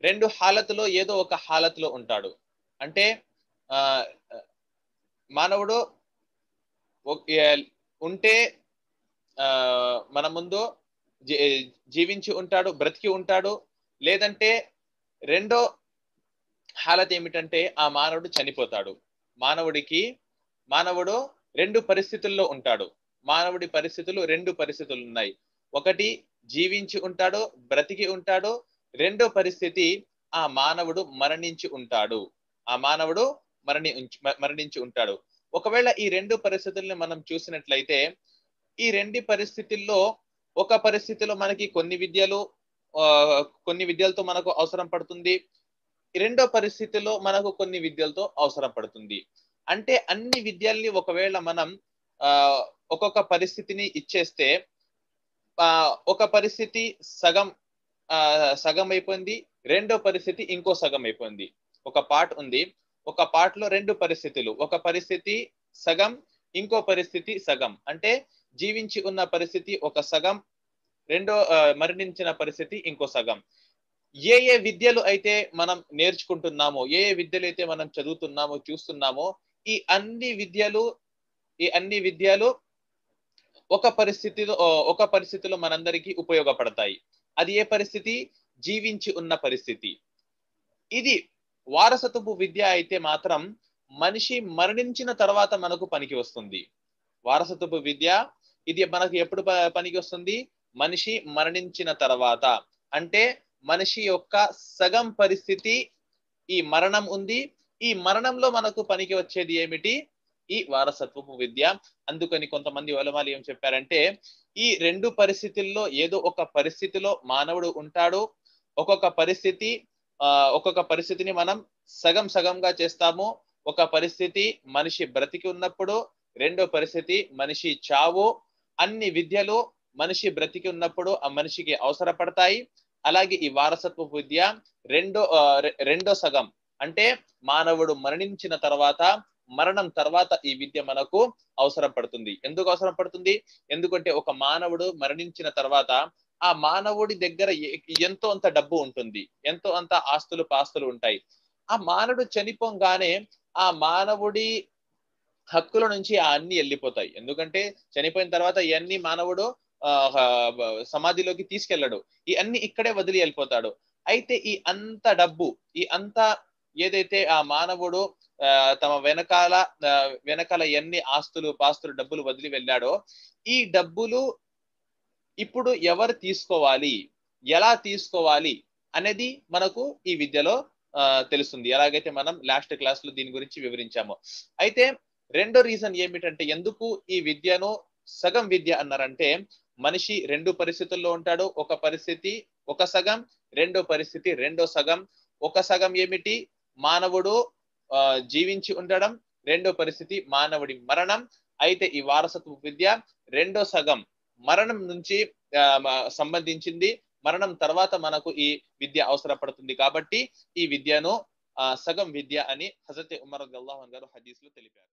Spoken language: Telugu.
రెండు హాలతులో ఏదో ఒక హాలతులో ఉంటాడు అంటే ఆ మానవుడు ఒ- ఏ- ఉంటే ఆ మన ముందు జీ- జీవించి ఉంటాడు బ్రతికి ఉంటాడు లేదంటే రెండో హాలత్ ఏమిటంటే ఆ మానవుడు చనిపోతాడు మానవుడికి మానవుడు రెండు పరిస్థితుల్లో ఉంటాడు మానవుడి పరిస్థితులు రెండు పరిస్థితులు ఉన్నాయి ఒకటి జీవించి ఉంటాడు బ్రతికి ఉంటాడు రెండో పరిస్థితి ఆ మానవుడు మరణించి ఉంటాడు ఆ మానవుడు మరణి మరణించి ఉంటాడు ఒకవేళ ఈ రెండు పరిస్థితుల్ని మనం చూసినట్లయితే ఈ రెండు పరిస్థితుల్లో ఒక పరిస్థితిలో మనకి కొన్ని విద్యలు ఆ, కొన్ని విద్యలతో మనకు అవసరం పడుతుంది ఈ రెండో పరిస్థితిలో మనకు కొన్ని విద్యలతో అవసరం పడుతుంది అంటే అన్ని విద్యల్ని ఒకవేళ మనం ఆ ఒక్కొక్క పరిస్థితిని ఇచ్చేస్తే ఆ ఒక పరిస్థితి సగం ఆ సగం అయిపోయింది రెండో పరిస్థితి ఇంకో సగం అయిపోయింది ఒక పార్ట్ ఉంది ఒక పార్ట్ లో రెండు పరిస్థితులు ఒక పరిస్థితి సగం ఇంకో పరిస్థితి సగం అంటే జీవించి ఉన్న పరిస్థితి ఒక సగం రెండో ఆ, మరణించిన పరిస్థితి ఇంకో సగం ఏ ఏ విద్యలు అయితే మనం నేర్చుకుంటున్నామో ఏ ఏ విద్యలు అయితే మనం చదువుతున్నామో చూస్తున్నామో ఈ అన్ని విద్యలు ఈ అన్ని విద్యలు ఒక పరిస్థితిలో ఒక పరిస్థితిలో మనందరికీ ఉపయోగపడతాయి అది ఏ పరిస్థితి జీవించి ఉన్న పరిస్థితి ఇది వారసత్వపు విద్య అయితే మాత్రం మనిషి మరణించిన తర్వాత మనకు పనికి వస్తుంది వారసత్వపు విద్య ఇది మనకు ఎప్పుడు ప- పనికి వస్తుంది మనిషి మరణించిన తర్వాత అంటే మనిషి యొక్క సగం పరిస్థితి ఈ మరణం ఉంది ఈ మరణంలో మనకు పనికి వచ్చేది ఏమిటి ఈ వారసత్వపు విద్య అందుకని కొంతమంది వలమాలు ఏం చెప్పారంటే ఈ రెండు పరిస్థితుల్లో ఏదో ఒక పరిస్థితిలో మానవుడు ఉంటాడు ఒక్కొక్క పరిస్థితి ఆ ఒక్కొక్క పరిస్థితిని మనం సగం సగంగా చేస్తాము ఒక పరిస్థితి మనిషి బ్రతికి ఉన్నప్పుడు రెండో పరిస్థితి మనిషి చావు అన్ని విద్యలు మనిషి బ్రతికి ఉన్నప్పుడు ఆ మనిషికి అవసరపడతాయి అలాగే ఈ వారసత్వ విద్య రెండో ఆ, రె- రెండో సగం అంటే మానవుడు మరణించిన తర్వాత మరణం తర్వాత ఈ విద్య మనకు అవసరం పడుతుంది ఎందుకు అవసరం పడుతుంది ఎందుకంటే ఒక మానవుడు మరణించిన తర్వాత ఆ మానవుడి దగ్గర ఎ- ఎంతో అంత డబ్బు ఉంటుంది ఎంతో అంత ఆస్తులు పాస్తులు ఉంటాయి ఆ మానవుడు చనిపోగానే ఆ మానవుడి హక్కుల నుంచి ఆ అన్ని వెళ్ళిపోతాయి ఎందుకంటే చనిపోయిన తర్వాత ఇవన్నీ మానవుడు ఆ, ఆ, సమాధిలోకి తీసుకెళ్ళడు ఈ అన్ని ఇక్కడే వదిలి వెళ్ళిపోతాడు అయితే ఈ అంత డబ్బు ఈ అంత ఏదైతే ఆ మానవుడు ఆ, తమ వెనకాల ఆ, వెనకాల ఎన్ని ఆస్తులు పాస్తులు డబ్బులు వదిలి వెళ్ళాడో ఈ డబ్బులు ఇప్పుడు ఎవరు తీసుకోవాలి ఎలా తీసుకోవాలి అనేది మనకు ఈ విద్యలో ఆ, తెలుస్తుంది ఎలాగైతే మనం లాస్ట్ క్లాస్ లో దీని గురించి వివరించాము అయితే రెండో రీజన్ ఏమిటంటే ఎందుకు ఈ విద్యను సగం విద్య అన్నారంటే మనిషి రెండు పరిస్థితుల్లో ఉంటాడు ఒక పరిస్థితి ఒక సగం రెండో పరిస్థితి రెండో సగం ఒక సగం ఏమిటి మానవుడు ఆ, జీవించి ఉండడం రెండో పరిస్థితి మానవుడి మరణం అయితే ఈ వారసత్వ విద్య రెండో సగం మరణం నుంచి ఆ, మ- సంబంధించింది మరణం తర్వాత మనకు ఈ విద్య అవసరపడుతుంది కాబట్టి ఈ విద్యను ఆ, సగం విద్య అని హజరత్ ఉమర్ అల్లాహన్ గారు హదీస్ లో తెలిపారు